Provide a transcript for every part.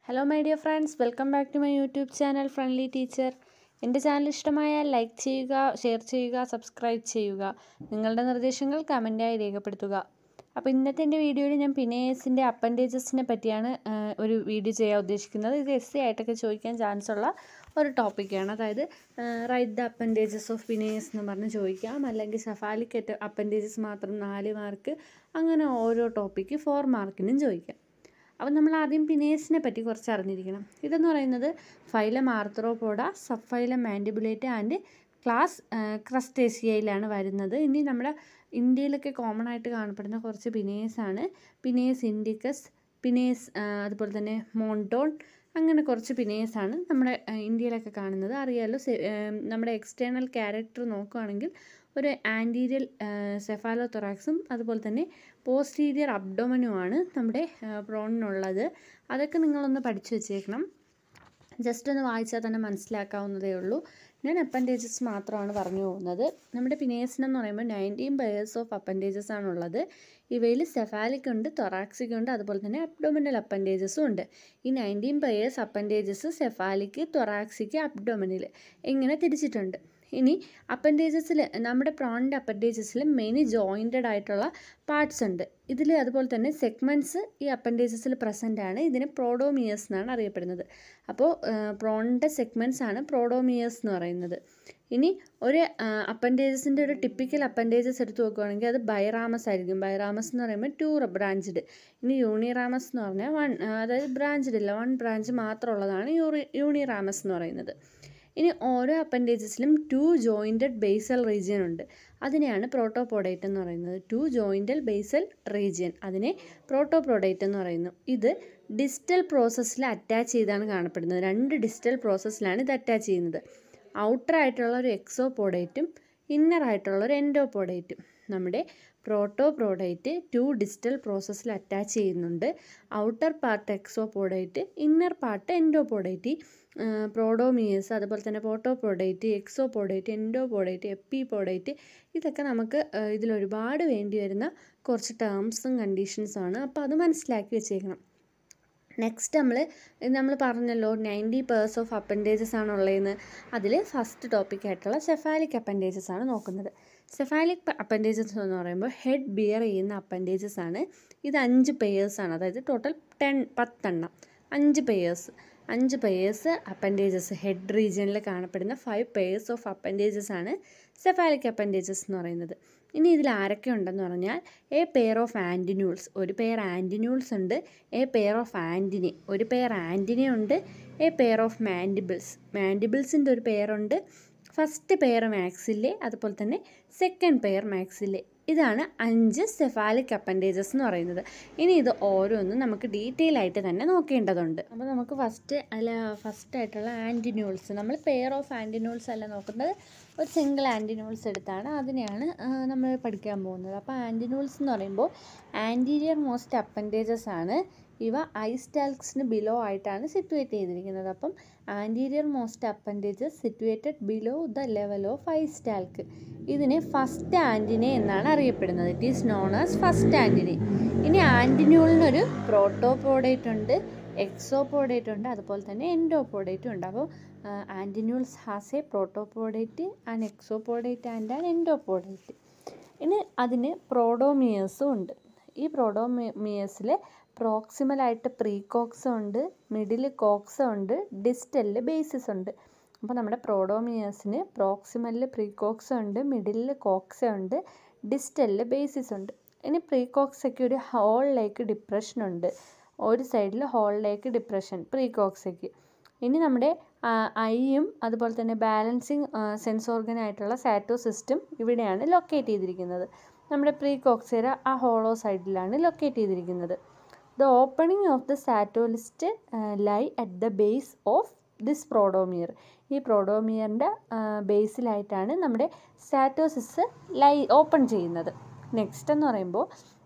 hello my dear friends welcome back to my YouTube channel friendly teacher എൻ്റെ channel ഇഷ്ടമായാൽ like ചെയ്യുക share ചെയ്യുക subscribe ചെയ്യുക നിങ്ങളുടെ നിർദ്ദേശങ്ങൾ കമൻറ്റായി രേഖപ്പെടുത്തുക അപ്പോൾ ഇന്നത്തെ എൻ്റെ വീഡിയോയിൽ ഞാൻ പിനേസിൻ്റെ അപ്പൻഡേജസിനെ പറ്റിയാണ് ആ, ഒരു വീഡിയോ ചെയ്യാൻ ഉദ്ദേശിക്കുന്നത് ഇത് എസ് സി ആയിട്ടൊക്കെ ചോദിക്കാൻ ചാൻസ് ഉള്ള ഒരു ടോപ്പിക്കാണ് അതായത് write the appendages of Penaeus എന്ന് പറഞ്ഞ് ചോദിക്കാം അല്ലെങ്കിൽ സഫാലിക് അപ്പൻഡേജസ് മാത്രം നാല് മാർക്ക് അങ്ങനെ ഓരോ ടോപ്പിക്ക് ഫോർ മാർക്കിനും ചോദിക്കാം അപ്പം നമ്മൾ ആദ്യം പിനേസിനെ പറ്റി കുറച്ച് അറിഞ്ഞിരിക്കണം ഇതെന്ന് പറയുന്നത് phylum Arthropoda sub phylum mandibulate and class ക്രസ്റ്റേസിയയിലാണ് വരുന്നത് ഇനി നമ്മുടെ ഇന്ത്യയിലൊക്കെ കോമൺ ആയിട്ട് കാണപ്പെടുന്ന കുറച്ച് പിനേസാണ് പിനേസ് ഇൻഡിക്കസ് പിനേസ് അതുപോലെ തന്നെ മോണ്ടോൺ അങ്ങനെ കുറച്ച് പിനേസാണ് നമ്മുടെ ആ, ഇന്ത്യയിലൊക്കെ കാണുന്നത് അറിയാലോ സെ- ഏം, നമ്മുടെ എക്സ്റ്റേണൽ ക്യാരക്ടർ നോക്കുകയാണെങ്കിൽ ഒരു ആൻറ്റീരിയൽ സെഫാലോതൊറാക്സും അതുപോലെ തന്നെ പോസ്റ്റീരിയർ അബ്ഡോമനുമാണ് നമ്മുടെ പ്രോണിനുള്ളത് അതൊക്കെ നിങ്ങളൊന്ന് പഠിച്ചു വെച്ചേക്കണം ജസ്റ്റ് ഒന്ന് വായിച്ചാൽ തന്നെ മനസ്സിലാക്കാവുന്നതേ ഉള്ളൂ ഞാൻ അപ്പൻഡേജസ് മാത്രമാണ് പറഞ്ഞു പോകുന്നത് നമ്മുടെ പിനേസിൻ എന്ന് പറയുമ്പോൾ നയൻറ്റീൻ പെയേഴ്സ് ഓഫ് അപ്പൻഡേജസ് ആണുള്ളത് ഇവയിൽ സെഫാലിക് ഉണ്ട് തൊറാക്സിക് ഉണ്ട് അതുപോലെ തന്നെ അബ്ഡോമിനൽ അപ്പൻഡേജസും ഉണ്ട് ഈ nineteen pairs appendages cephalic thoracic abdominal ഇങ്ങനെ തിരിച്ചിട്ടുണ്ട് ഇനി അപ്പൻഡേജസിൽ നമ്മുടെ പ്രോണിൻ്റെ അപ്പൻഡേജസിൽ മെയിൻ ജോയിൻറ്റഡ് ആയിട്ടുള്ള പാർട്സ് ഉണ്ട് ഇതിൽ അതുപോലെ തന്നെ സെഗ്മെൻറ്റ്സ് ഈ അപ്പൻഡേജസിൽ പ്രസൻ്റ് ആണ് ഇതിന് പ്രോഡോമിയേഴ്സ് എന്നാണ് അറിയപ്പെടുന്നത് അപ്പോൾ പ്രോണിൻ്റെ സെഗ്മെൻറ്റ്സ് ആണ് പ്രോഡോമിയേഴ്സ് എന്ന് പറയുന്നത് ഇനി ഒരു അപ്പൻഡേജസിൻ്റെ ഒരു ടിപ്പിക്കൽ അപ്പൻഡേജസ് എടുത്ത് നോക്കുകയാണെങ്കിൽ അത് ബൈറാമസ് ആയിരിക്കും ബൈറാമസ് എന്ന് പറയുമ്പോൾ ടു ബ്രാഞ്ച്ഡ് ഇനി യൂണിറാമസ് എന്ന് പറഞ്ഞാൽ വൺ അതായത് ബ്രാഞ്ച്ഡ് ഇല്ല വൺ ബ്രാഞ്ച് മാത്രമുള്ളതാണ് യൂറി യൂണിറാമസ് എന്ന് പറയുന്നത് ഇനി ഓരോ അപ്പൻഡേജസിലും ടു ജോയിൻറ്റഡ് ബേസൽ റീജിയൻ ഉണ്ട് അതിനെയാണ് പ്രോട്ടോപോഡേറ്റ് എന്ന് പറയുന്നത് ടു ജോയിൻറ്റൽ ബേസൽ റീജിയൻ അതിനെ പ്രോട്ടോപ്രോഡേറ്റ് എന്ന് പറയുന്നു ഇത് ഡിസ്റ്റൽ പ്രോസസ്സിൽ അറ്റാച്ച് ചെയ്താണ് കാണപ്പെടുന്നത് രണ്ട് ഡിസ്റ്റൽ പ്രോസസ്സിലാണ് ഇത് അറ്റാച്ച് ചെയ്യുന്നത് ഔട്ടർ ആയിട്ടുള്ള ഒരു എക്സോപോഡേറ്റും ഇന്നർ ആയിട്ടുള്ള ഒരു എൻഡോപോഡേറ്റും നമ്മുടെ പ്രോട്ടോപ്രോഡേറ്റ് ടു ഡിസ്റ്റൽ പ്രോസസ്സിൽ അറ്റാച്ച് ചെയ്യുന്നുണ്ട് outer part exopodite inner part endopodite podomeres അതുപോലെ തന്നെ പോട്ടോപോഡേറ്റ് എക്സോപോഡേറ്റ് എൻഡോപോഡേറ്റ് എപ്പിപോഡേറ്റ് ഇതൊക്കെ നമുക്ക് ആ, ഇതിലൊരുപാട് വേണ്ടി വരുന്ന കുറച്ച് ടേംസും കണ്ടീഷൻസും ആണ് അപ്പോൾ അത് മനസ്സിലാക്കി വെച്ചേക്കണം നെക്സ്റ്റ് നമ്മൾ നമ്മൾ പറഞ്ഞല്ലോ നയൻറ്റി പേഴ്സ് ഓഫ് അപ്പൻഡേജസ് ആണ് ഉള്ളതെന്ന് അതിൽ ഫസ്റ്റ് ടോപ്പിക് ആയിട്ടുള്ള സെഫാലിക് അപ്പൻഡേജസ് ആണ് നോക്കുന്നത് സെഫാലിക് അപ്പൻഡേജസ് എന്ന് പറയുമ്പോൾ ഹെഡ് ബിയർ ചെയ്യുന്ന അപ്പൻഡേജസ് ആണ് ഇത് അഞ്ച് പെയേഴ്സ് ആണ് അതായത് ടോട്ടൽ ടെൻ പത്തെണ്ണം അഞ്ച് പെയേഴ്സ് അഞ്ച് പെയേഴ്സ് അപ്പൻഡേജസ് ഹെഡ് റീജിയനിൽ കാണപ്പെടുന്ന ഫൈവ് പെയേഴ്സ് ഓഫ് അപ്പൻഡേജസ് ആണ് സെഫാലിക് അപ്പൻഡേജസ് എന്ന് പറയുന്നത് ഇനി ഇതിൽ ആരൊക്കെ ഉണ്ടെന്ന് പറഞ്ഞാൽ എ പെയർ ഓഫ് ആൻറ്റിന്യൂൾസ് ഒരു പെയർ ആൻറ്റിന്യൂൾസ് ഉണ്ട് എ പെയർ ഓഫ് ആൻറ്റിനി ഒരു പെയർ ആൻറ്റിനി ഉണ്ട് എ പെയർ ഓഫ് മാൻഡിബിൾസ് മാൻഡിബിൾസിൻ്റെ ഒരു പെയറുണ്ട് ഫസ്റ്റ് പെയർ മാക്സിലെ അതുപോലെ തന്നെ സെക്കൻഡ് പെയർ മാക്സിലെ ഇതാണ് അഞ്ച് സെഫാലിക് അപ്പൻഡേജസ് എന്ന് പറയുന്നത് ഇനി ഇത് ഓരോന്നും നമുക്ക് ഡീറ്റെയിൽ ആയിട്ട് തന്നെ നോക്കേണ്ടതുണ്ട് അപ്പോൾ നമുക്ക് ഫസ്റ്റ് അല്ല ഫസ്റ്റ് ആയിട്ടുള്ള ആൻറ്റിന്യൂൾസ് നമ്മൾ പെയർ ഓഫ് ആൻറ്റിന്യൂൾസ് അല്ല നോക്കുന്നത് ഒരു സിംഗിൾ ആൻറ്റിന്യൂൾസ് എടുത്താണ് അതിനെയാണ് ആ, നമ്മൾ പഠിക്കാൻ പോകുന്നത് അപ്പോൾ ആൻറ്റിന്യൂൾസ് എന്ന് പറയുമ്പോൾ ആൻറ്റീരിയർ മോസ്റ്റ് അപ്പൻഡേജസ് ആണ് ഇവ ഐസ്റ്റാൽക്സിന് ബിലോ ആയിട്ടാണ് സിറ്റുവേറ്റ് ചെയ്തിരിക്കുന്നത് അപ്പം anterior most appendages situated below the level of eyestalk ഇതിനെ ഫസ്റ്റ് ആൻറ്റിനെ എന്നാണ് അറിയപ്പെടുന്നത് it is known as first antennae ഇനി ആൻറ്റിന്യൂളിനൊരു പ്രോട്ടോപോഡേറ്റ് ഉണ്ട് എക്സോപോഡേറ്റ് ഉണ്ട് അതുപോലെ തന്നെ എൻഡോപോഡേറ്റും ഉണ്ട് അപ്പോൾ antennules has a protopodite and exopodite and an endopodite ഇനി അതിന് പ്രോഡോമിയേഴ്സും ഉണ്ട് ഈ പ്രോഡോമിയേഴ്സിൽ പ്രോക്സിമലായിട്ട് പ്രീകോക്സ് ഉണ്ട് മിഡിൽ കോക്സ് ഉണ്ട് ഡിസ്റ്റലിൽ ബേസിസ് ഉണ്ട് അപ്പോൾ നമ്മുടെ പ്രോഡോമിയേഴ്സിന് പ്രോക്സിമലിൽ പ്രീകോക്സ് ഉണ്ട് മിഡിലിൽ കോക്സ ഉണ്ട് ഡിസ്റ്റലിൽ ബേസിസ് ഉണ്ട് ഇനി പ്രീകോക്സയ്ക്ക് ഒരു ഹോളിലേക്ക് ഡിപ്രഷൻ ഉണ്ട് ഒരു സൈഡിൽ ഹോളിലേക്ക് ഡിപ്രഷൻ പ്രീകോക്സയ്ക്ക് ഇനി നമ്മുടെ ഐയും അതുപോലെ തന്നെ ബാലൻസിങ് സെൻസ് ഓർഗൻ ആയിട്ടുള്ള സാറ്റോ സിസ്റ്റം ഇവിടെയാണ് ലൊക്കേറ്റ് ചെയ്തിരിക്കുന്നത് നമ്മുടെ പ്രീ കോക്സേര ആ ഹോളോ സൈഡിലാണ് ലൊക്കേറ്റ് ചെയ്തിരിക്കുന്നത് the opening of the statocyst lie at the base of this podomere ഈ പ്രോഡോമിയറിൻ്റെ ബേസിലായിട്ടാണ് നമ്മുടെ സാറ്റോസിസ് ലൈ ഓപ്പൺ ചെയ്യുന്നത് നെക്സ്റ്റ് എന്ന് പറയുമ്പോൾ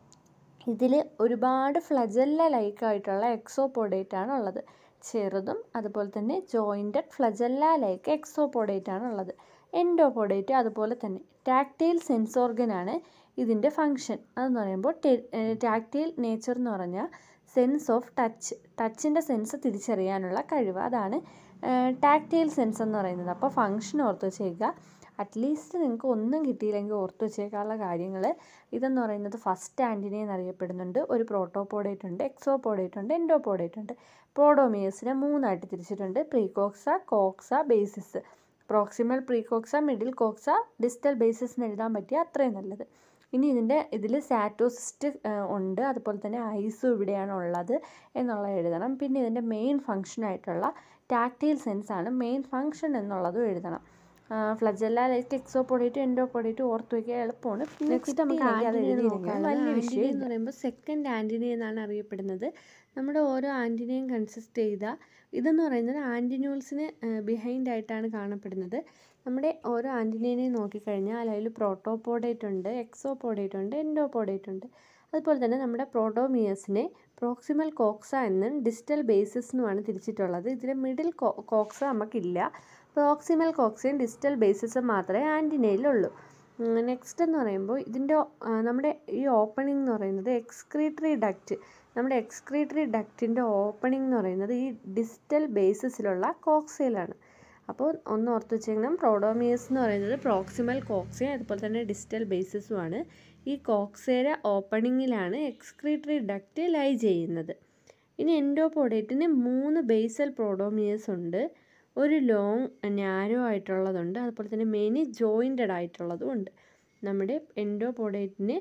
ഇതിൽ ഒരുപാട് ഫ്ലജല്ല ലൈക്ക് ആയിട്ടുള്ള എക്സോപോഡേറ്റ് ആണ് ഉള്ളത് ചെറുതും അതുപോലെ തന്നെ ജോയിൻറ്റഡ് ഫ്ലജല്ല ലൈക്ക് എക്സോപോഡേറ്റ് ആണ് ഉള്ളത് എൻഡോപോഡേറ്റ് അതുപോലെ തന്നെ ടാക്ടൈൽ സെൻസ് ഓർഗൻ ആണ് ഇതിൻ്റെ ഫങ്ഷൻ അതെന്ന് പറയുമ്പോൾ ടാക്ടൈൽ നേച്ചർ എന്ന് പറഞ്ഞാൽ സെൻസ് ഓഫ് ടച്ച് ടച്ചിൻ്റെ സെൻസ് തിരിച്ചറിയാനുള്ള കഴിവ് അതാണ് ടാക്റ്റൈൽ സെൻസ് എന്ന് പറയുന്നത് അപ്പോൾ ഫങ്ഷൻ ഓർത്ത് വെച്ചേക്കുക അറ്റ്ലീസ്റ്റ് നിങ്ങൾക്ക് ഒന്നും കിട്ടിയില്ലെങ്കിൽ ഓർത്ത് വെച്ചേക്കാനുള്ള കാര്യങ്ങൾ ഇതെന്ന് പറയുന്നത് ഫസ്റ്റ് ആൻറ്റിനെ എന്നറിയപ്പെടുന്നുണ്ട് ഒരു പ്രോട്ടോപോഡേറ്റ് ഉണ്ട് എക്സോപോഡേറ്റ് ഉണ്ട് എൻഡോപോഡേറ്റ് ഉണ്ട് പ്രോഡോമിയസിനെ മൂന്നായിട്ട് തിരിച്ചിട്ടുണ്ട് precoxa coxa basis proximal precoxa middle coxa distal basis എന്ന് എഴുതാൻ പറ്റിയ അത്രയും നല്ലത് ഇനി ഇതിൻ്റെ ഇതിൽ സാറ്റോസിസ്റ്റ് ഉണ്ട് അതുപോലെ തന്നെ ഐസും ഇവിടെയാണ് ഉള്ളത് എന്നുള്ളത് എഴുതണം പിന്നെ ഇതിൻ്റെ മെയിൻ ഫങ്ഷൻ ആയിട്ടുള്ള ടാക്റ്റൈൽ സെൻസ് ആണ് മെയിൻ ഫങ്ഷൻ എന്നുള്ളതും എഴുതണം ഫ്ലജല്ല ലൈക്ക് എക്സോപോഡേറ്റ് എൻഡോപോഡേറ്റ് ഓർത്ത് വയ്ക്കുക എളുപ്പമാണ് നെക്സ്റ്റ് നമുക്ക് കിട്ടിയില്ലെങ്കിൽ അത് ആൻറ്റിനെ എഴുതിയില്ലെങ്കിൽ നോക്കാം വലിയ ആൻറ്റിനെ വിഷയം എന്ന് പറയുമ്പോൾ സെക്കൻഡ് ആൻറ്റിനെ എന്നാണ് അറിയപ്പെടുന്നത് നമ്മുടെ ഓരോ ആൻറ്റിനെയും കൺസിസ്റ്റ് ചെയ്ത ഇതെന്ന് പറയുന്നത് ആൻറ്റിന്യൂൾസിന് ബിഹൈൻഡ് ആയിട്ടാണ് കാണപ്പെടുന്നത് നമ്മുടെ ഓരോ ആൻറ്റിനേനെയും നോക്കിക്കഴിഞ്ഞാൽ അതിൽ പ്രോട്ടോപോഡേറ്റ് ഉണ്ട് എക്സോപോഡേറ്റ് ഉണ്ട് എൻഡോപോഡേറ്റ് ഉണ്ട് അതുപോലെ തന്നെ നമ്മുടെ പ്രോട്ടോമിയസിനെ പ്രോക്സിമൽ കോക്സ എന്നും ഡിസ്റ്റൽ ബേസിസ് എന്നുമാണ് തിരിച്ചിട്ടുള്ളത് ഇതിൽ മിഡിൽ കോക്സ നമുക്കില്ല പ്രോക്സിമൽ കോക്സയും ഡിസ്റ്റൽ ബേസിസും മാത്രമേ ആൻറ്റിനയിലുള്ളൂ നെക്സ്റ്റ് എന്ന് പറയുമ്പോൾ ഇതിൻ്റെ ആ, നമ്മുടെ ഈ ഓപ്പണിംഗ് എന്ന് പറയുന്നത് എക്സ്ക്രീറ്ററി ഡക്റ്റ് നമ്മുടെ എക്സ്ക്രീറ്ററി ഡക്റ്റിൻ്റെ ഓപ്പണിംഗ് എന്ന് പറയുന്നത് ഈ ഡിസ്റ്റൽ ബേസിസിലുള്ള കോക്സയിലാണ് അപ്പോൾ ഒന്ന് ഓർത്ത് വെച്ചേക്കണം പ്രോഡോമിയസ് എന്ന് പറയുന്നത് പ്രോക്സിമൽ കോക്സയും അതുപോലെ തന്നെ ഡിസ്റ്റൽ ബേസിസുമാണ് ഈ കോക്സയുടെ ഓപ്പണിങ്ങിലാണ് എക്സ്ക്രീറ്ററി ഡക്റ്റ് ലൈ ചെയ്യുന്നത് ഇനി എൻഡോപോഡേറ്റിന് മൂന്ന് ബേസൽ പ്രോഡോമിയസ് ഉണ്ട് ഒരു ലോങ് നാരോ ആയിട്ടുള്ളതുണ്ട് അതുപോലെ തന്നെ മെനി ജോയിൻറ്റഡ് ആയിട്ടുള്ളതും ഉണ്ട് നമ്മുടെ എൻഡോപോഡേറ്റിന്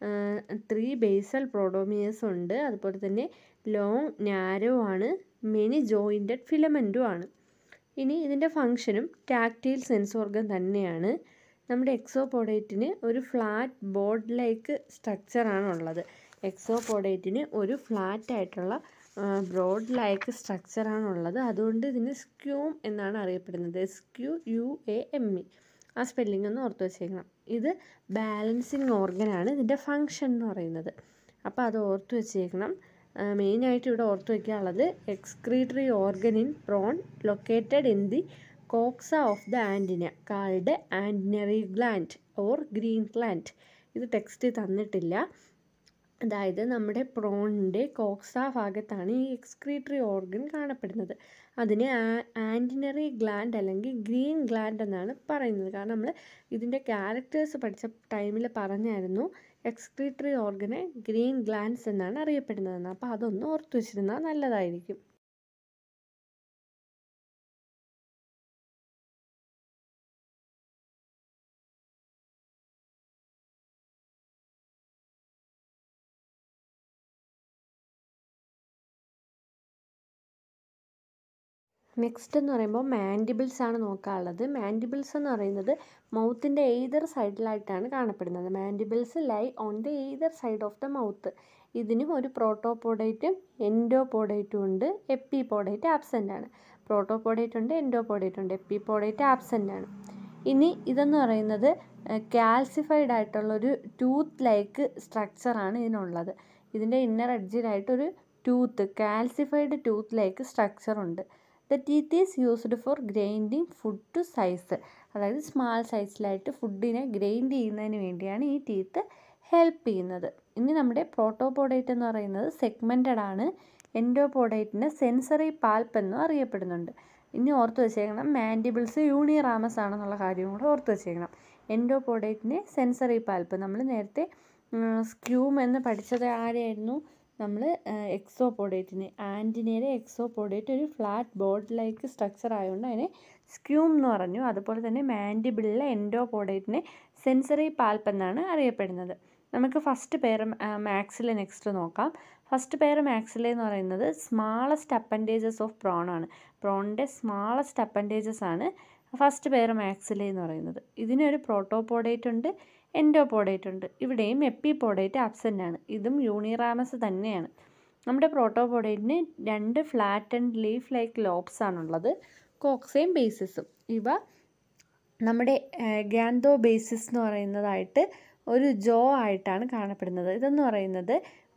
ത്രീ ബേസൽ പ്രോഡോമിയസ് ഉണ്ട് അതുപോലെ തന്നെ ലോങ് നാരോ ആണ് മെനി ജോയിൻറ്റഡ് ഫിലമെൻറ്റും ആണ് ഇനി ഇതിൻ്റെ ഫങ്ഷനും ടാക്റ്റൈൽ സെൻസ് ഓർഗൻ തന്നെയാണ് നമ്മുടെ എക്സോപോഡേറ്റിന് ഒരു ഫ്ലാറ്റ് ബോർഡ് ലൈക്ക് സ്ട്രക്ചറാണ് ഉള്ളത് എക്സോപോഡേറ്റിന് ഒരു ഫ്ലാറ്റ് ആയിട്ടുള്ള ബ്രോഡ് ലൈക്ക് സ്ട്രക്ചറാണ് ഉള്ളത് അതുകൊണ്ട് ഇതിന് സ്ക്യൂം എന്നാണ് അറിയപ്പെടുന്നത് S Q U A M E ആ സ്പെല്ലിംഗ് ഒന്ന് ഓർത്ത് വെച്ചേക്കണം ഇത് ബാലൻസിങ് ഓർഗനാണ് ഇതിൻ്റെ ഫങ്ഷൻ എന്ന് പറയുന്നത് അപ്പോൾ അത് ഓർത്ത് വെച്ചേക്കണം മെയിനായിട്ട് ഇവിടെ ഓർത്ത് വയ്ക്കാനുള്ളത് excretory organ in prawn located in the coxa of the antenna called antennary gland or green gland ഇത് ടെക്സ്റ്റ് തന്നിട്ടില്ല അതായത് നമ്മുടെ പ്രോണിൻ്റെ കോക്സ ഭാഗത്താണ് ഈ എക്സ്ക്രീറ്ററി ഓർഗൻ കാണപ്പെടുന്നത് അതിന് ആൻറ്റിനറി ഗ്ലാൻഡ് അല്ലെങ്കിൽ ഗ്രീൻ ഗ്ലാൻഡ് എന്നാണ് പറയുന്നത് കാരണം നമ്മൾ ഇതിൻ്റെ ക്യാരക്ടേഴ്സ് പഠിച്ച ടൈമിൽ പറഞ്ഞായിരുന്നു എക്സ്ക്രീറ്ററി ഓർഗനെ ഗ്രീൻ ഗ്ലാൻഡ്സ് എന്നാണ് അറിയപ്പെടുന്നതെന്ന് അപ്പോൾ അതൊന്ന് ഓർത്ത് വെച്ചിരുന്നാൽ നല്ലതായിരിക്കും നെക്സ്റ്റ് എന്ന് പറയുമ്പോൾ മാൻഡിബിൾസ് ആണ് നോക്കാനുള്ളത് മാൻഡിബിൾസ് എന്ന് പറയുന്നത് മൗത്തിൻ്റെ എയ്തർ സൈഡിലായിട്ടാണ് കാണപ്പെടുന്നത് mandibles lie on the either side of the mouth ഇതിനും ഒരു പ്രോട്ടോപോഡേറ്റും എൻഡോപോഡേറ്റും ഉണ്ട് എപ്പിപോഡേറ്റ് ആബ്സെൻ്റ് ആണ് പ്രോട്ടോപോഡേറ്റ് ഉണ്ട് എൻഡോപോഡേറ്റ് ഉണ്ട് എപ്പിപോഡേറ്റ് ആബ്സെൻ്റ് ആണ് ഇനി ഇതെന്ന് പറയുന്നത് കാൽസിഫൈഡ് ആയിട്ടുള്ളൊരു ടൂത്ത് ലൈക്ക് സ്ട്രക്ചറാണ് ഇതിനുള്ളത് ഇതിൻ്റെ ഇന്നർ എഡ്ജിലായിട്ടൊരു tooth calcified tooth like structure ഉണ്ട് the teeth is used for grinding food to size അതായത് സ്മാൾ സൈസിലായിട്ട് ഫുഡിനെ ഗ്രൈൻഡ് ചെയ്യുന്നതിന് വേണ്ടിയാണ് ഈ ടീത്ത് ഹെൽപ്പ് ചെയ്യുന്നത് ഇനി നമ്മുടെ പ്രോട്ടോപോഡേറ്റ് എന്ന് പറയുന്നത് സെഗ്മെൻറ്റഡ് ആണ് എൻഡോപോഡേറ്റിന് സെൻസറി പാൽപ്പ് എന്നും അറിയപ്പെടുന്നുണ്ട് ഇനി ഓർത്ത് വെച്ചേക്കണം മാൻഡിബിൾസ് യൂണിറാമസ് ആണെന്നുള്ള കാര്യം കൂടെ ഓർത്ത് വെച്ചേക്കണം എൻഡോപോഡേറ്റിന് സെൻസറി പാൽപ്പ് നമ്മൾ നേരത്തെ സ്ക്യൂം എന്ന് പഠിച്ചത് ആരെയായിരുന്നു നമ്മൾ എക്സോപോഡേറ്റിന് ആൻറ്റിനയുടെ എക്സോപോഡേറ്റ് ഒരു ഫ്ലാറ്റ് ബോർഡ് ലൈക്ക് സ്ട്രക്ചർ ആയതുകൊണ്ട് അതിനെ സ്ക്യൂം എന്ന് പറഞ്ഞു അതുപോലെ തന്നെ മാൻഡിബിളിലെ എൻഡോപോഡേറ്റിനെ സെൻസറി പാൽപ്പ് എന്നാണ് അറിയപ്പെടുന്നത് നമുക്ക് ഫസ്റ്റ് പെയർ മാക്സിലെ നെക്സ്റ്റ് നോക്കാം ഫസ്റ്റ് പെയർ മാക്സിലെ എന്ന് പറയുന്നത് സ്മാളസ്റ്റ് അപ്പൻറ്റേജസ് ഓഫ് പ്രോൺ ആണ് പ്രോണിൻ്റെ സ്മാളസ്റ്റ് അപ്പൻറ്റേജസ് ആണ് ഫസ്റ്റ് പെയർ മാക്സിലെ എന്ന് പറയുന്നത് ഇതിനൊരു പ്രോട്ടോപോഡേറ്റ് ഉണ്ട് എൻഡോപോഡേറ്റ് ഉണ്ട് ഇവിടെയും എപ്പിപോഡേറ്റ് ആബ്സെൻ്റ് ആണ് ഇതും യൂണിറാമസ് തന്നെയാണ് നമ്മുടെ പ്രോട്ടോപോഡേറ്റിന് രണ്ട് flat and leaf like lobes ആണുള്ളത് കോക്സയും ബേസിസും ഇവ നമ്മുടെ ഗ്യാന്തോ ബേസിസ് എന്ന് പറയുന്നതായിട്ട് ഒരു ജോ ആയിട്ടാണ് കാണപ്പെടുന്നത് ഇതെന്ന് പറയുന്നത്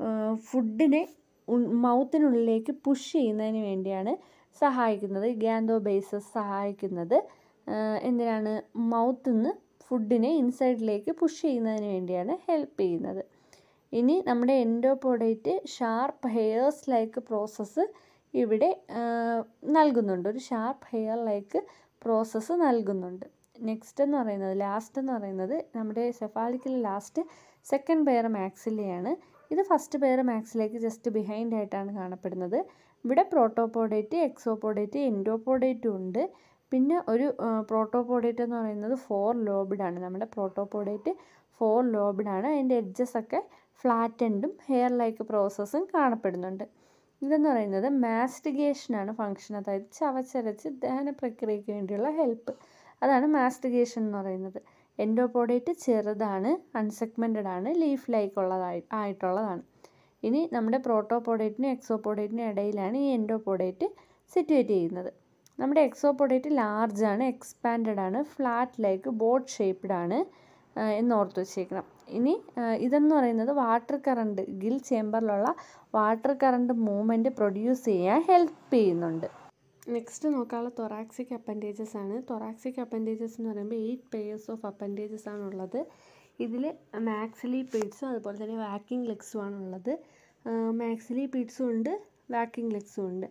ഫുഡിനെ മൗത്തിനുള്ളിലേക്ക് പുഷ് ചെയ്യുന്നതിന് വേണ്ടിയാണ് സഹായിക്കുന്നത് ഗ്യാന്തോ ബേസസ് സഹായിക്കുന്നത് എന്തിനാണ് മൗത്തിൽ നിന്ന് ഫുഡിനെ ഇൻസൈഡിലേക്ക് പുഷ് ചെയ്യുന്നതിന് വേണ്ടിയാണ് ഹെൽപ്പ് ചെയ്യുന്നത് ഇനി നമ്മുടെ endopodite sharp hairs like process ഇവിടെ നൽകുന്നുണ്ട് ഒരു sharp hair like process next നെക്സ്റ്റ് എന്ന് പറയുന്നത് ലാസ്റ്റ് എന്ന് പറയുന്നത് നമ്മുടെ സെഫാലിക്കിൽ ലാസ്റ്റ് സെക്കൻഡ് പെയർ മാക്സിലെയാണ് ഇത് ഫസ്റ്റ് പെയർ മാക്സിലേക്ക് ജസ്റ്റ് ബിഹൈൻഡ് ആയിട്ടാണ് കാണപ്പെടുന്നത് ഇവിടെ പ്രോട്ടോപോഡേറ്റ് എക്സോപോഡേറ്റ് എൻഡോപോഡേറ്റും ഉണ്ട് പിന്നെ ഒരു പ്രോട്ടോപോഡേറ്റ് എന്ന് പറയുന്നത് ഫോർ ലോബ്ഡ് ആണ് നമ്മുടെ പ്രോട്ടോപോഡേറ്റ് ഫോർ ലോബ്ഡ് ആണ് അതിൻ്റെ എഡ്ജസ് ഒക്കെ ഫ്ലാറ്റൻഡും ഹെയർ ലൈക്ക് പ്രോസസ്സും കാണപ്പെടുന്നുണ്ട് ഇതെന്ന് പറയുന്നത് മാസ്റ്റിഗേഷനാണ് ഫങ്ഷൻ അതായത് ചവച്ചരച്ച് ദഹന പ്രക്രിയയ്ക്ക് വേണ്ടിയുള്ള ഹെൽപ്പ് അതാണ് മാസ്റ്റിഗേഷൻ എന്ന് പറയുന്നത് എൻഡോപോഡേറ്റ് ചെറുതാണ് അൺസെഗ്മെൻറ്റഡ് ആണ് ലീഫ് ലൈക്ക് ഉള്ളതായി ആയിട്ടുള്ളതാണ് ഇനി നമ്മുടെ പ്രോട്ടോപോഡേറ്റിനും എക്സോപോഡേറ്റിനും ഇടയിലാണ് ഈ എൻഡോപോഡേറ്റ് സിറ്റുവേറ്റ് ചെയ്യുന്നത് നമ്മുടെ എക്സോപോഡേറ്റ് ലാർജ് ആണ് എക്സ്പാൻഡഡ് ആണ് ഫ്ലാറ്റ് ലൈക്ക് ബോട്ട് ഷേപ്ഡ് ആണ് എന്ന് ഓർത്ത് വെച്ചേക്കണം ഇനി ഇതെന്ന് പറയുന്നത് വാട്ടർ കറണ്ട് ഗിൽ ചേമ്പറിലുള്ള വാട്ടർ കറണ്ട് മൂവ്മെൻറ്റ് പ്രൊഡ്യൂസ് ചെയ്യാൻ ഹെൽപ്പ് ചെയ്യുന്നുണ്ട് നെക്സ്റ്റ് നോക്കാനുള്ള തൊറാക്സിക് അപ്പൻഡേജസ് ആണ് തൊറാക്സിക് അപ്പൻഡേജസ് എന്ന് പറയുമ്പോൾ എയ്റ്റ് പെയേഴ്സ് ഓഫ് അപ്പൻഡേജസ് ആണുള്ളത് ഇതിൽ മാക്സിലി പീഡ്സും അതുപോലെ തന്നെ വാക്കിംഗ് ലെഗ്സും ആണുള്ളത് മാക്സിലി പീഡ്സും ഉണ്ട് വാക്കിംഗ് ലെഗ്സും ഉണ്ട്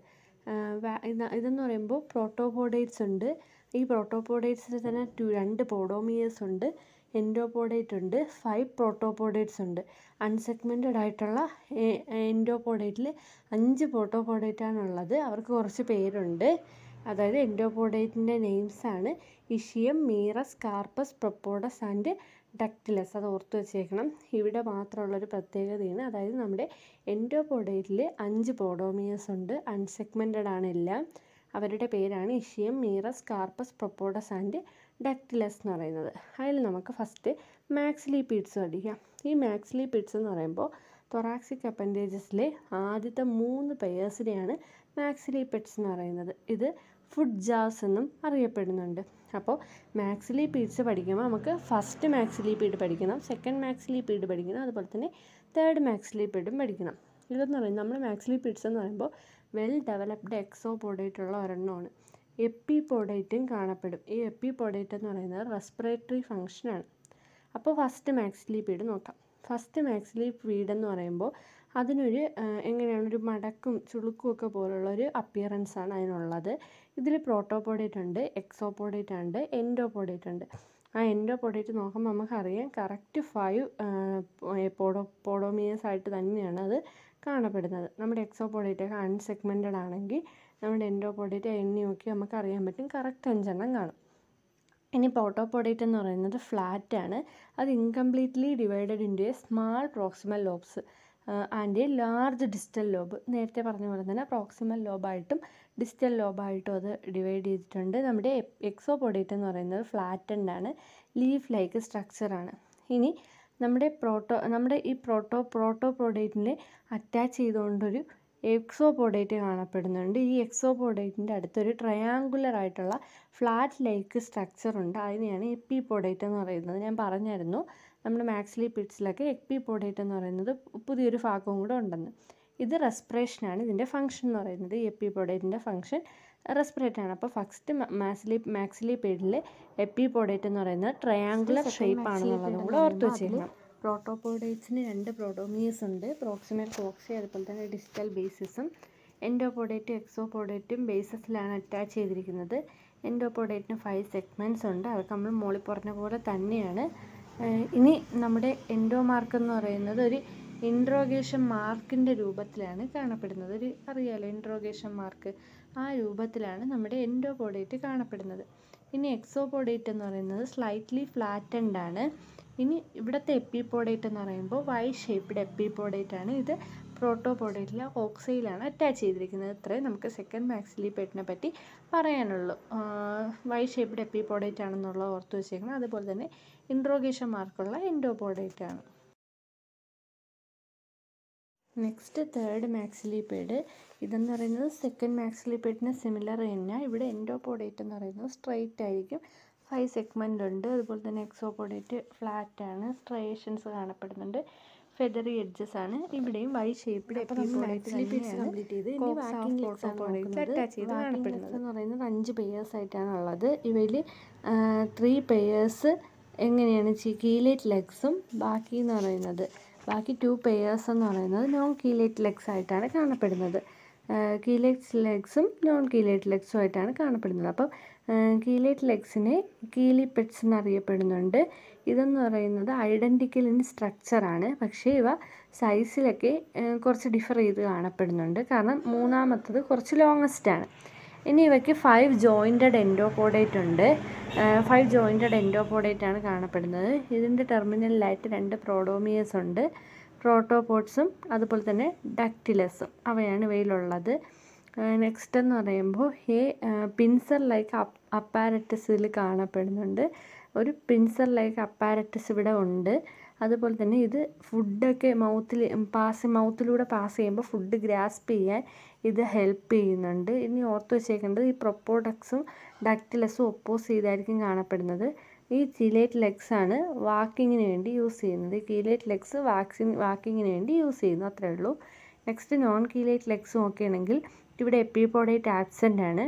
ഇതെന്ന് പറയുമ്പോൾ പ്രോട്ടോപോഡേറ്റ്സ് ഉണ്ട് ഈ പ്രോട്ടോപോഡേറ്റ്സിൽ തന്നെ ടു രണ്ട് പോഡോമിയേഴ്സ് ഉണ്ട് എൻഡോപോഡേറ്റ് ഉണ്ട് ഫൈവ് പ്രോട്ടോപോഡേറ്റ്സ് ഉണ്ട് അൺസെഗ്മെൻറ്റഡ് ആയിട്ടുള്ള എൻഡോപോഡേറ്റിൽ അഞ്ച് പ്രോട്ടോപോഡേറ്റ് ആണുള്ളത് അവർക്ക് കുറച്ച് പേരുണ്ട് അതായത് എൻഡോപോഡേറ്റിൻ്റെ നെയിംസാണ് ischium merus carpus propodus and dactylus അത് ഓർത്ത് വെച്ചേക്കണം ഇവിടെ മാത്രമുള്ളൊരു പ്രത്യേകതയാണ് അതായത് നമ്മുടെ എൻഡോപോഡേറ്റിൽ അഞ്ച് പോഡോമിയേഴ്സ് ഉണ്ട് അൺസെഗ്മെൻറ്റഡ് ആണ് എല്ലാം അവരുടെ പേരാണ് ischium merus carpus propodus and dactylus എന്ന് പറയുന്നത് അതിൽ നമുക്ക് ഫസ്റ്റ് മാക്സിലി പീഡ്സ് പഠിക്കാം ഈ മാക്സിലി പീഡ്സ് എന്ന് പറയുമ്പോൾ തൊറാക്സിക് അപ്പൻഡേജസിലെ ആദ്യത്തെ മൂന്ന് പെയേഴ്സിനെയാണ് മാക്സിലി പെറ്റ്സ് എന്ന് പറയുന്നത് ഇത് ഫുഡ് ജാസ് എന്നും അറിയപ്പെടുന്നുണ്ട് അപ്പോൾ മാക്സിലി പീഡ്സ് പഠിക്കുമ്പോൾ നമുക്ക് ഫസ്റ്റ് മാക്സിലി പീഡ് പഠിക്കണം സെക്കൻഡ് മാക്സിലി പീഡ് പഠിക്കണം അതുപോലെ തന്നെ തേർഡ് മാക്സിലി പീഡും പഠിക്കണം ഇതെന്ന് പറയുന്നത് നമ്മൾ മാക്സിലി പീഡ്സ് എന്ന് പറയുമ്പോൾ വെൽ ഡെവലപ്ഡ് എക്സോ പോഡേറ്റുള്ള ഒരെണ്ണമാണ് എപ്പിപോഡേറ്റും കാണപ്പെടും ഈ എപ്പിപോഡേറ്റ് എന്ന് പറയുന്നത് റെസ്പിറേറ്ററി ഫങ്ഷനാണ് അപ്പോൾ ഫസ്റ്റ് മാക്സിലി പീഡ് നോക്കാം ഫസ്റ്റ് മാക്സിലി പീഡ് എന്ന് പറയുമ്പോൾ അതിനൊരു എങ്ങനെയാണ് ഒരു മടക്കും ചുളുക്കും ഒക്കെ പോലുള്ള ഒരു അപ്പിയറൻസ് ആണ് അതിനുള്ളത് ഇതിൽ പ്രോട്ടോപോഡേറ്റ് ഉണ്ട് എക്സോപോഡേറ്റ് ഉണ്ട് എൻഡോപോഡേറ്റ് ഉണ്ട് ആ എൻഡോപോഡേറ്റ് നോക്കുമ്പോൾ നമുക്കറിയാം കറക്റ്റ് ഫൈവ് പോഡോ പോഡോമിയേഴ്സ് ആയിട്ട് തന്നെയാണ് അത് കാണപ്പെടുന്നത് നമ്മുടെ എക്സോപോഡേറ്റ് ഒക്കെ അൺസെഗ്മെൻറ്റഡ് ആണെങ്കിൽ നമ്മുടെ എൻഡോപോഡേറ്റ് എണ്ണി നോക്കി നമുക്ക് അറിയാൻ പറ്റും കറക്റ്റ് അഞ്ചെണ്ണം കാണും ഇനി പോട്ടോപോഡേറ്റ് എന്ന് പറയുന്നത് ഫ്ലാറ്റ് ആണ് അത് incompletely divided into a small proximal lobes and a large distal lobe നേരത്തെ പറഞ്ഞ പോലെ തന്നെ പ്രോക്സിമൽ ലോബായിട്ടും ഡിസ്റ്റൽ ലോബായിട്ടും അത് ഡിവൈഡ് ചെയ്തിട്ടുണ്ട് നമ്മുടെ എക്സോപോഡേറ്റ് എന്ന് പറയുന്നത് ഫ്ലാറ്റൻഡ് ആണ് ലീഫ് ലൈക്ക് സ്ട്രക്ചറാണ് ഇനി നമ്മുടെ പ്രോട്ടോ നമ്മുടെ ഈ പ്രോട്ടോ പ്രോട്ടോപോഡേറ്റിനെ അറ്റാച്ച് ചെയ്തുകൊണ്ടൊരു എക്സോപോഡേറ്റ് കാണപ്പെടുന്നുണ്ട് ഈ എക്സോപോഡേറ്റിൻ്റെ അടുത്തൊരു ട്രയാങ്കുലർ ആയിട്ടുള്ള ഫ്ലാറ്റ് ലൈക്ക് സ്ട്രക്ചർ ഉണ്ട് അതിനെയാണ് എപ്പിപോഡേറ്റ് എന്ന് പറയുന്നത് ഞാൻ പറഞ്ഞായിരുന്നു നമ്മുടെ മാക്സിലി പിറ്റ്സിലൊക്കെ എപ്പിപോഡേറ്റ് എന്ന് പറയുന്നത് പുതിയൊരു ഭാഗവും കൂടെ ഉണ്ടെന്ന് ഇത് റെസ്പിറേഷനാണ് ഇതിൻ്റെ ഫംഗ്ഷൻ എന്ന് പറയുന്നത് ഈ എപ്പിപോഡേറ്റിൻ്റെ ഫംഗ്ഷൻ റെസ്പിറേറ്റ് ആണ് അപ്പോൾ ഫസ്റ്റ് മാക്സിലി മാക്സിലി പേഡിൽ എപ്പിപോഡേറ്റ് എന്ന് പറയുന്നത് ട്രയാങ്കുലർ ഷേപ്പ് ആണെന്നുള്ളതും കൂടെ ഓർത്ത് വെച്ചേക്കണം പ്രോട്ടോപോഡേറ്റ്സിന് രണ്ട് പ്രോട്ടോമിയസ് ഉണ്ട് പ്രോക്സിമൽ കോക്സി അതുപോലെ തന്നെ ഡിജിറ്റൽ ബേസിസും എൻഡോപോഡേറ്റും എക്സോപോഡേറ്റും ബേസസിലാണ് അറ്റാച്ച് ചെയ്തിരിക്കുന്നത് എൻഡോപോഡേറ്റിന് ഫൈവ് സെഗ്മെൻറ്റ്സ് ഉണ്ട് അതൊക്കെ നമ്മൾ മോളിൽ പറഞ്ഞ പോലെ തന്നെയാണ് ഇനി നമ്മുടെ എൻഡോമാർക്ക് എന്ന് പറയുന്നത് ഒരു ഇൻട്രോഗേഷൻ മാർക്കിൻ്റെ രൂപത്തിലാണ് കാണപ്പെടുന്നത് ഒരു അറിയാലോ ഇൻട്രോഗേഷൻ മാർക്ക് ആ രൂപത്തിലാണ് നമ്മുടെ എൻഡോപോഡേറ്റ് കാണപ്പെടുന്നത് ഇനി എക്സോപോഡേറ്റ് എന്ന് പറയുന്നത് സ്ലൈറ്റ്ലി ഫ്ലാറ്റൻഡ് ആണ് ഇനി ഇവിടുത്തെ എപ്പിപോഡേറ്റ് എന്ന് പറയുമ്പോൾ വൈ ഷേപ്ഡ് എപ്പിപോഡേറ്റ് ആണ് ഇത് പ്രോട്ടോപോഡേറ്റിലെ ഓക്സൈലാണ് അറ്റാച്ച് ചെയ്തിരിക്കുന്നത് ഇത്രയും നമുക്ക് സെക്കൻഡ് മാക്സിലി പെറ്റിനെ പറ്റി പറയാനുള്ളൂ വൈ ഷേപ്ഡ് എപ്പിപോഡേറ്റ് ആണെന്നുള്ളത് ഓർത്ത് വെച്ചേക്കണം അതുപോലെ തന്നെ ഇൻട്രോഗേഷൻ മാർക്കുള്ള എൻഡോപോഡേറ്റ് ആണ് നെക്സ്റ്റ് തേർഡ് മാക്സിലിപേഡ് ഇതെന്ന് പറയുന്നത് സെക്കൻഡ് മാക്സിലിപേഡിന് സിമിലർ തന്നെ ഇവിടെ എൻഡോപോഡേറ്റ് എന്ന് പറയുന്നത് സ്ട്രെയിറ്റ് ആയിരിക്കും ഫൈവ് സെഗ്മെൻ്റ് ഉണ്ട് അതുപോലെ തന്നെ എക്സോപോഡേറ്റ് ഫ്ലാറ്റ് ആണ് സ്ട്രയേഷൻസ് കാണപ്പെടുന്നുണ്ട് ഫെദറി എഡ്ജസ് ആണ് ഇവിടെയും വൈ ഷേപ്ഡ് എന്ന് പറയുന്നത് അഞ്ച് പെയേഴ്സ് ആയിട്ടാണ് ഉള്ളത് ഇവയിൽ ത്രീ പെയേഴ്സ് എങ്ങനെയാണ് കീലേറ്റ് ലെഗ്സും ബാക്കി എന്ന് പറയുന്നത് ബാക്കി ടു പെയേഴ്സ് എന്ന് പറയുന്നത് നോൺ കീലേറ്റ് ലെഗ്സ് ആയിട്ടാണ് കാണപ്പെടുന്നത് കീലേറ്റ് ലെഗ്സും നോൺ കീലേറ്റ് ലെഗ്സും ആയിട്ടാണ് കാണപ്പെടുന്നത് അപ്പം കീലേറ്റ് ലെഗ്സിനെ കീലിപ്പെറ്റ്സ് എന്നറിയപ്പെടുന്നുണ്ട് ഇതെന്ന് പറയുന്നത് ഐഡൻറ്റിക്കൽ ഇൻ സ്ട്രക്ചറാണ് പക്ഷേ ഇവ സൈസിലൊക്കെ കുറച്ച് ഡിഫർ ചെയ്ത് കാണപ്പെടുന്നുണ്ട് കാരണം മൂന്നാമത്തത് കുറച്ച് ലോങ്ങസ്റ്റ് ആണ് ഇനി ഇവയ്ക്ക് ഫൈവ് ജോയിൻറ്റഡ് എൻഡോപോഡേറ്റ് ഉണ്ട് ഫൈവ് ജോയിൻറ്റഡ് എൻഡോപോഡേറ്റ് ആണ് കാണപ്പെടുന്നത് ഇതിൻ്റെ ടെർമിനലിലായിട്ട് രണ്ട് പ്രോഡോമിയസ് ഉണ്ട് പ്രോട്ടോപോഡ്സും അതുപോലെ തന്നെ ഡക്റ്റിലസും അവയാണ് ഇവയിലുള്ളത് നെക്സ്റ്റ് എന്ന് പറയുമ്പോൾ ഈ പിൻസർ ലൈക്ക് അപ്പാരറ്റസ് ഇതിൽ കാണപ്പെടുന്നുണ്ട് ഒരു പിൻസർ ലൈക്ക് അപ്പാരറ്റസ് ഇവിടെ ഉണ്ട് അതുപോലെ തന്നെ ഇത് ഫുഡൊക്കെ മൗത്തിൽ പാസ് മൗത്തിലൂടെ പാസ് ചെയ്യുമ്പോൾ ഫുഡ് ഗ്രാസ്പ് ചെയ്യാൻ ഇത് ഹെൽപ്പ് ചെയ്യുന്നുണ്ട് ഇനി ഓർത്ത് വെച്ചേക്കേണ്ടത് ഈ പ്രൊപ്പോഡക്സും ഡക്റ്റിലസും ഒപ്പോസ് ചെയ്തായിരിക്കും കാണപ്പെടുന്നത് ഈ ചിലേറ്റ് ലെഗ്സ് ആണ് വാക്കിങ്ങിന് വേണ്ടി യൂസ് ചെയ്യുന്നത് ഈ കീലേറ്റ് ലെഗ്സ് വാക്സിൻ വാക്കിങ്ങിന് വേണ്ടി യൂസ് ചെയ്യുന്നു അത്രേ ഉള്ളൂ നെക്സ്റ്റ് നോൺ കീലേറ്റ് ലെഗ്സ് നോക്കുകയാണെങ്കിൽ ഇവിടെ എപ്പിപോഡേറ്റ് ആബ്സെൻ്റ് ആണ്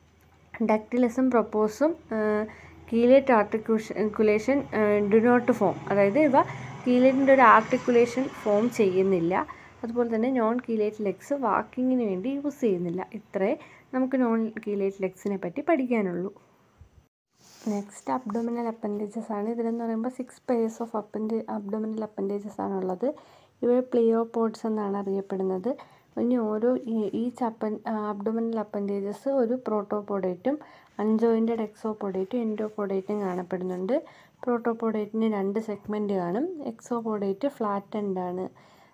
ഡക്റ്റിലസും പ്രൊപ്പോസും chelate articulation do not form അതായത് ഇവ കീലേറ്റിൻ്റെ ഒരു ആർട്ടിക്കുലേഷൻ ഫോം ചെയ്യുന്നില്ല അതുപോലെ തന്നെ നോൺ കീലേറ്റ് ലെഗ്സ് വാക്കിങ്ങിന് വേണ്ടി യൂസ് ചെയ്യുന്നില്ല ഇത്രേ നമുക്ക് നോൺ കീലേറ്റ് ലെഗ്സിനെ പറ്റി പഠിക്കാനുള്ളൂ നെക്സ്റ്റ് അബ്ഡോമിനൽ അപ്പൻഡേജസ് ആണ് ഇതിലെന്ന് പറയുമ്പോൾ six pairs of append abdominal appendages ആണുള്ളത് ഇവ പ്ലിയോപോഡ്സ് എന്നാണ് അറിയപ്പെടുന്നത് ഇനി ഓരോ ഈച്ച് അപ്പൻ അബ്ഡോമിനൽ അപ്പൻഡേജസ് ഒരു പ്രോട്ടോപോഡേറ്റും അൺജോയിൻറ്റഡ് എക്സോപോഡേറ്റും എൻഡോപോഡേറ്റും കാണപ്പെടുന്നുണ്ട് പ്രോട്ടോപോഡേറ്റിന് രണ്ട് സെഗ്മെൻറ്റ് കാണും എക്സോപോഡേറ്റ് ഫ്ലാറ്റൻഡ് ആണ്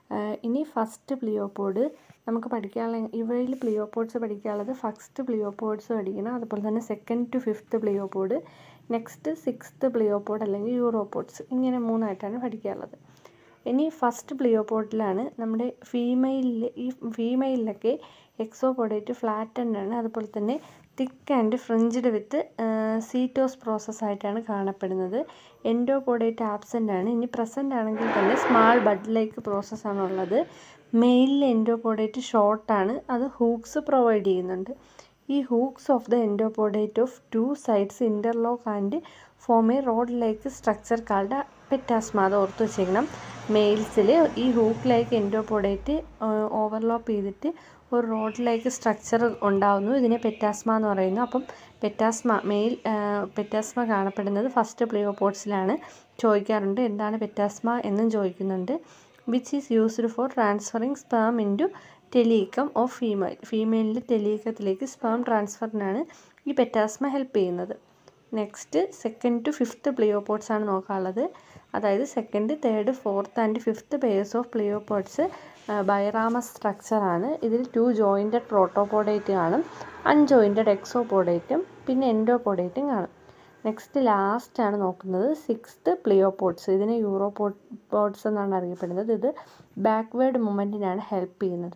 ഇനി ഫസ്റ്റ് പ്ലിയോപോഡ് നമുക്ക് പഠിക്കാനുള്ള ഇവയിൽ പ്ലിയോപോഡ്സ് പഠിക്കാനുള്ളത് ഫസ്റ്റ് പ്ലിയോപോഡ്സ് പഠിക്കണം അതുപോലെ തന്നെ second to fifth pleopod next sixth pleopod അല്ലെങ്കിൽ യൂറോപോഡ്സ് ഇങ്ങനെ മൂന്നായിട്ടാണ് പഠിക്കാനുള്ളത് ഇനി ഫസ്റ്റ് പ്ലിയോപോഡിലാണ് നമ്മുടെ ഫീമെയിലിൽ ഈ ഫീമെയിലൊക്കെ എക്സോപോഡേറ്റ് ഫ്ലാറ്റൻഡ് ആണ് അതുപോലെ തന്നെ തിക്ക് ആൻഡ് ഫ്രിഞ്ച്ഡ് വിത്ത് സീറ്റോസ് പ്രോസസ് ആയിട്ടാണ് കാണപ്പെടുന്നത് എൻഡോപോഡേറ്റ് ആബ്സെൻ്റ് ആണ് ഇനി പ്രസൻ്റ് ആണെങ്കിൽ തന്നെ സ്മാൾ ബഡ് ലൈക്ക് പ്രോസസ്സാണ് ഉള്ളത് മെയിലിൽ എൻഡോപോഡേറ്റ് ഷോർട്ടാണ് അത് ഹൂക്സ് പ്രൊവൈഡ് ചെയ്യുന്നുണ്ട് ഈ hooks of the endopodite of two sides interlock and form a rod like structure called petasma അത് ഓർത്ത് വെച്ചേക്കണം മെയിൽസിൽ ഈ ഹൂക്ക് ലൈക്ക് എൻഡോപോഡേറ്റ് ഓവർലോപ്പ് ചെയ്തിട്ട് ഒരു റോഡ് ലൈക്ക് സ്ട്രക്ചർ ഉണ്ടാവുന്നു ഇതിനെ പെറ്റാസ്മ എന്ന് പറയുന്നു അപ്പം പെറ്റാസ്മ മെയിൽ പെറ്റാസ്മ കാണപ്പെടുന്നത് ഫസ്റ്റ് പ്ലിയോപോഡ്സിലാണ് ചോദിക്കാറുണ്ട് എന്താണ് പെറ്റാസ്മ എന്നും ചോദിക്കുന്നുണ്ട് which is used for transferring sperm into thelycum of female ഫീമെയിലിൻ്റെ ടെലീക്കത്തിലേക്ക് സ്പേം ട്രാൻസ്ഫറിനാണ് ഈ പെറ്റാസ്മ ഹെൽപ്പ് ചെയ്യുന്നത് next second to fifth pleopods ആണ് നോക്കാനുള്ളത് അതായത് second third fourth and fifth pairs of pleopods biramous സ്ട്രക്ചറാണ് ഇതിൽ ടു ജോയിൻറ്റഡ് പ്രോട്ടോപോഡേറ്റ് കാണും അൺജോയിൻറ്റഡ് എക്സോപോഡേറ്റും പിന്നെ എൻഡോപോഡേറ്റും കാണും നെക്സ്റ്റ് ലാസ്റ്റ് ആണ് നോക്കുന്നത് സിക്സ്ത് പ്ലിയോപോഡ്സ് ഇതിനെ യൂറോപോഡ്സ് എന്നാണ് അറിയപ്പെടുന്നത് ഇത് ബാക്ക്വേർഡ് മൂവ്മെൻറ്റിനാണ് ഹെൽപ്പ് ചെയ്യുന്നത്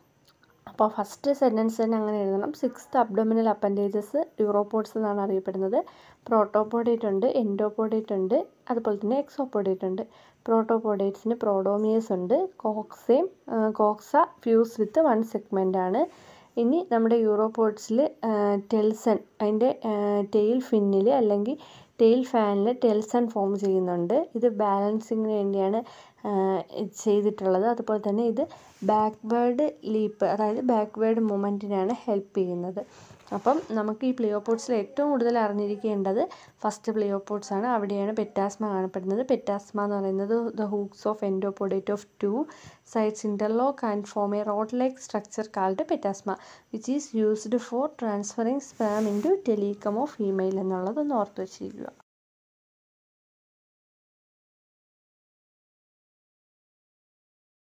അപ്പോൾ ഫസ്റ്റ് സെൻറ്റൻസ് തന്നെ അങ്ങനെ എഴുതണം സിക്സ്ത് അബ്ഡോമിനൽ അപ്പൻഡേജസ് യൂറോപോഡ്സ് എന്നാണ് അറിയപ്പെടുന്നത് പ്രോട്ടോപോഡേറ്റ് ഉണ്ട് എൻഡോപോഡേറ്റ് ഉണ്ട് അതുപോലെ തന്നെ എക്സോപോഡേറ്റ് ഉണ്ട് പ്രോട്ടോപോഡേറ്റ്സിന് പ്രോഡോമിയസ് ഉണ്ട് കോക്സേം coxa fuse with one segment ആണ് ഇനി നമ്മുടെ യൂറോപോഡ്സിൽ ടെൽസൺ അതിൻ്റെ ടെയിൽ ഫിന്നിൽ അല്ലെങ്കിൽ ടെയിൽ ഫാനിൽ ടെൽസൺ ഫോം ചെയ്യുന്നുണ്ട് ഇത് ബാലൻസിങ്ങിന് വേണ്ടിയാണ് ചെയ്തിട്ടുള്ളത് അതുപോലെ തന്നെ ഇത് ബാക്ക്വേർഡ് ലീപ്പ് അതായത് ബാക്ക്വേർഡ് മൂവ്മെൻറ്റിനാണ് ഹെൽപ്പ് ചെയ്യുന്നത് അപ്പം നമുക്ക് ഈ പ്ലിയോപോഡ്സിൽ ഏറ്റവും കൂടുതൽ അറിഞ്ഞിരിക്കേണ്ടത് ഫസ്റ്റ് പ്ലിയോപോഡ്സ് ആണ് അവിടെയാണ് പെറ്റാസ്മ കാണപ്പെടുന്നത് പെറ്റാസ്മ എന്ന് പറയുന്നത് the hooks of endopodite of two sides interlock and form a rod like structure called petasma which is used for transferring sperm into thelycum of female എന്നുള്ളത് ഒന്ന് ഓർത്ത് വെച്ചിരിക്കുക